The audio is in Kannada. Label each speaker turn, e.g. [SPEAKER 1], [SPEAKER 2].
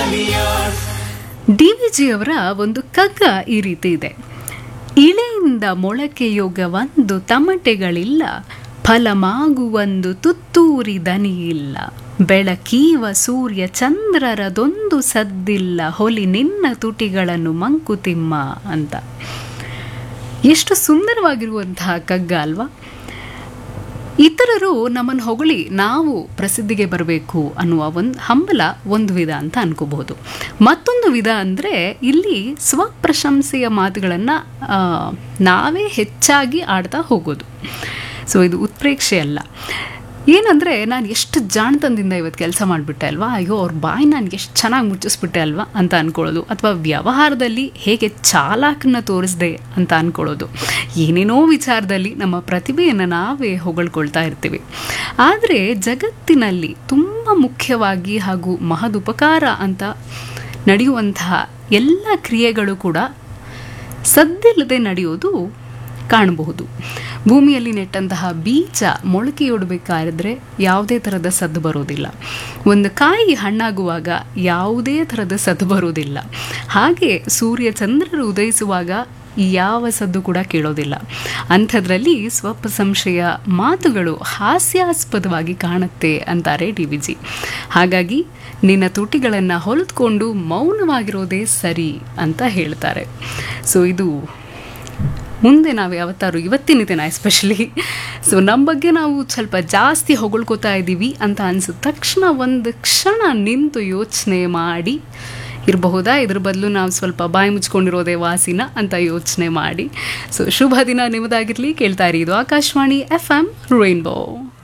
[SPEAKER 1] ಡಿ ವಿ ಜಿಯವರ ಒಂದು ಕಗ್ಗ ಈ ರೀತಿ ಇದೆ ಇಳೆಯಿಂದ ಮೊಳಕೆಯೊಗ ಒಂದು ತಮಟೆಗಳಿಲ್ಲ ಫಲಮಾಗುವೊಂದು ತುತ್ತೂರಿ ದನಿಯಿಲ್ಲ ಬೆಳಕೀವ ಸೂರ್ಯ ಚಂದ್ರರದೊಂದು ಸದ್ದಿಲ್ಲ ಹೊಲಿ ನಿನ್ನ ತುಟಿಗಳನ್ನು ಮಂಕುತಿಮ್ಮ ಅಂತ ಎಷ್ಟು ಸುಂದರವಾಗಿರುವಂತಹ ಕಗ್ಗ ಅಲ್ವಾ ಇತರರು ನಮ್ಮನ್ನು ಹೊಗಳಿ ನಾವು ಪ್ರಸಿದ್ಧಿಗೆ ಬರಬೇಕು ಅನ್ನುವ ಒಂದು ಹಂಬಲ ಒಂದು ವಿಧ ಅಂತ ಅನ್ಕೋಬಹುದು ಮತ್ತೊಂದು ವಿಧ ಅಂದರೆ ಇಲ್ಲಿ ಸ್ವಪ್ರಶಂಸೆಯ ಮಾತುಗಳನ್ನು ನಾವೇ ಹೆಚ್ಚಾಗಿ ಆಡ್ತಾ ಹೋಗೋದು ಸೊ ಇದು ಉತ್ಪ್ರೇಕ್ಷೆ ಅಲ್ಲ ಏನಂದರೆ ನಾನು ಎಷ್ಟು ಜಾಣತನದಿಂದ ಇವತ್ತು ಕೆಲಸ ಮಾಡಿಬಿಟ್ಟೆ ಅಲ್ವಾ ಅಯ್ಯೋ ಅವ್ರ ಬಾಯಿ ನನಗೆ ಎಷ್ಟು ಚೆನ್ನಾಗಿ ಮುಚ್ಚಿಸ್ಬಿಟ್ಟೆ ಅಲ್ವಾ ಅಂತ ಅಂದ್ಕೊಳ್ಳೋದು ಅಥವಾ ವ್ಯವಹಾರದಲ್ಲಿ ಹೇಗೆ ಚಾಲಾಕನ್ನ ತೋರಿಸ್ದೆ ಅಂತ ಅಂದ್ಕೊಳ್ಳೋದು ಏನೇನೋ ವಿಚಾರದಲ್ಲಿ ನಮ್ಮ ಪ್ರತಿಭೆಯನ್ನು ನಾವೇ ಹೊಗಳ್ಕೊಳ್ತಾ ಇರ್ತೀವಿ ಆದರೆ ಜಗತ್ತಿನಲ್ಲಿ ತುಂಬ ಮುಖ್ಯವಾಗಿ ಹಾಗೂ ಮಹದುಪಕಾರ ಅಂತ ನಡೆಯುವಂತಹ ಎಲ್ಲ ಕ್ರಿಯೆಗಳು ಕೂಡ ಸದ್ದಿಲ್ಲದೆ ನಡೆಯೋದು ಕಾಣಬಹುದು ಭೂಮಿಯಲ್ಲಿ ನೆಟ್ಟಂತಹ ಬೀಜ ಮೊಳಕೆಯೊಡಬೇಕಾದ್ರೆ ಯಾವುದೇ ಥರದ ಸದ್ದು ಬರೋದಿಲ್ಲ ಒಂದು ಕಾಯಿ ಹಣ್ಣಾಗುವಾಗ ಯಾವುದೇ ಥರದ ಸದ್ದು ಬರೋದಿಲ್ಲ ಹಾಗೆ ಸೂರ್ಯ ಚಂದ್ರರು ಉದಯಿಸುವಾಗ ಯಾವ ಸದ್ದು ಕೂಡ ಕೇಳೋದಿಲ್ಲ ಅಂಥದ್ರಲ್ಲಿ ಸ್ವಪ್ಪ ಸಂಶಯ ಮಾತುಗಳು ಹಾಸ್ಯಾಸ್ಪದವಾಗಿ ಕಾಣುತ್ತೆ ಅಂತಾರೆ ಡಿ ವಿ ಜಿ ಹಾಗಾಗಿ ನಿನ್ನ ತುಟಿಗಳನ್ನು ಹೊಲಿದ್ಕೊಂಡು ಮೌನವಾಗಿರೋದೇ ಸರಿ ಅಂತ ಹೇಳ್ತಾರೆ ಸೊ ಇದು ಮುಂದೆ ನಾವು ಯಾವತ್ತಾರು ಇವತ್ತಿನ ದಿನ ಎಸ್ಪೆಷಲಿ ಸೊ ನಮ್ಮ ಬಗ್ಗೆ ನಾವು ಸ್ವಲ್ಪ ಜಾಸ್ತಿ ಹೊಗಳ್ಕೋತಾ ಇದ್ದೀವಿ ಅಂತ ಅನಿಸಿದ ತಕ್ಷಣ ಒಂದು ಕ್ಷಣ ನಿಂತು ಯೋಚನೆ ಮಾಡಿ ಇರಬಹುದಾ ಇದ್ರ ಬದಲು ನಾವು ಸ್ವಲ್ಪ ಬಾಯಿ ಮುಚ್ಕೊಂಡಿರೋದೇ ವಾಸಿನ ಅಂತ ಯೋಚನೆ ಮಾಡಿ ಸೊ ಶುಭ ದಿನ ನಿಮ್ಮದಾಗಿರಲಿ ಕೇಳ್ತಾ ಇರಿ ಇದು ಆಕಾಶವಾಣಿ ಎಫ್ ಎಮ್ ರೈನ್ಬೋ